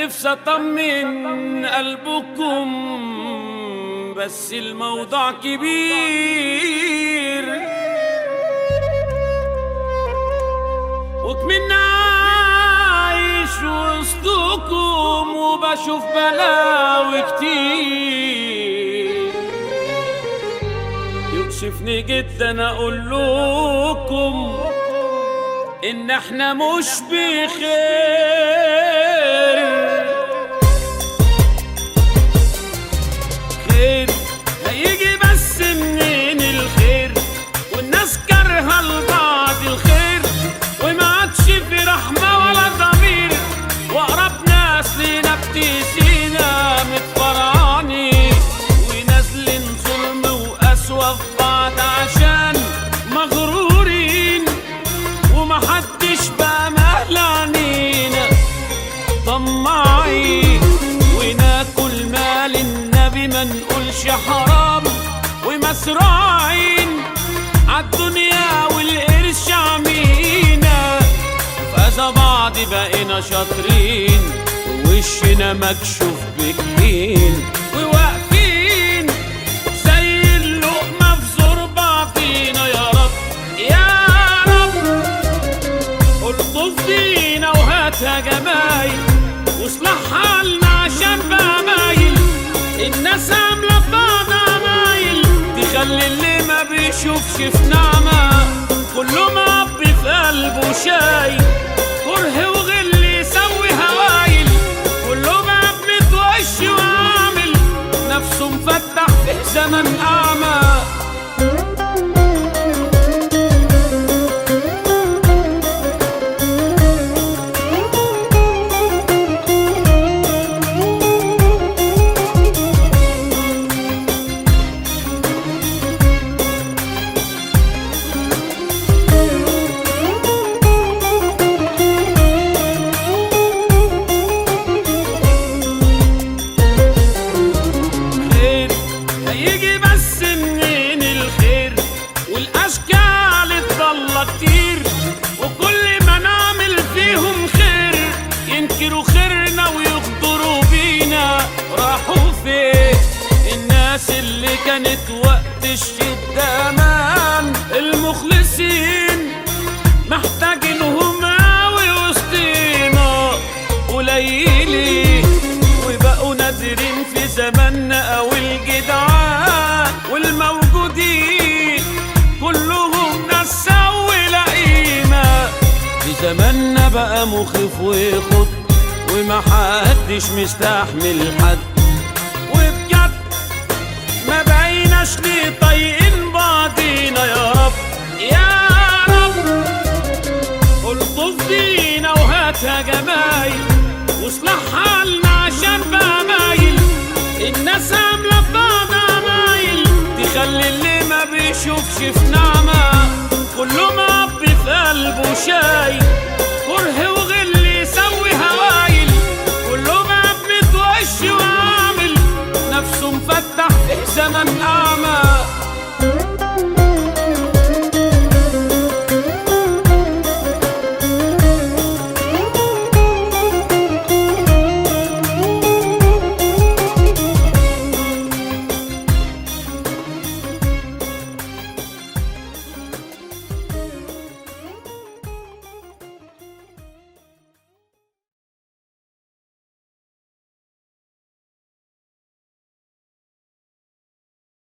نفسي اطمن قلبكم بس الموضوع كبير وكمن عايش وسطكم وبشوف بلاوي كتير يكشفني جدا اقول لكم ان احنا مش بخير خير هيجي بس منين الخير والناس كارهه لبعض الخير وما عادش في رحمه ولا ضمير واقرب ناس لينا بتيجينا متفرعاني ونازلين ظلم وقسوه في بعض عشان مغرورين ومحدش بقى مهل عنينا طماعين وناكل مال النبي ما نقولش حرام ومسرعين عالدنيا والقرش عمينا فاذا بعض بقينا شاطرين ووشنا مكشوف بكين وواقفين زي اللقمة في زور بعضينا يا رب يا رب الطف بينا وهاتها جمايل واصلح حالنا عشان بقى مايل الناس عاملة في بعض عمايل تخلي اللي ما بيشوفش في نعمة كله معبي في قلبه شايل كره وغل يسوي هوايل كله بقى بمتوش وعامل نفسه مفتح في زمن أعمى خير هيجي بس منين الخير والاشكال اتضل كتير وكل ما نعمل فيهم خير ينكروا خيرنا ويغدروا بينا راحوا فين الناس اللي كانت وقت الشدة امان المخلصين محتاجينهم قوي وسطينا قليلين وبقوا نادرين في زماننا او الجدعان والموجودين كلهم ناس ولا قيمة في زماننا بقى مخيف ويخط ومحدش مستحمل حد وبجد ما بقيناش ليه طايقين بعضينا يا رب يا رب الطف بينا وهاتها جمايل واصلح حالنا عشان بقى مايل الناس عاملة في بعض عمايل تخلي اللي ما بيشوفش في نعمة كله معبي في قلبه شايل كره وغل يسوي هوايل كله بقى بمتوش وعامل نفسه مفتح في زمن أعمى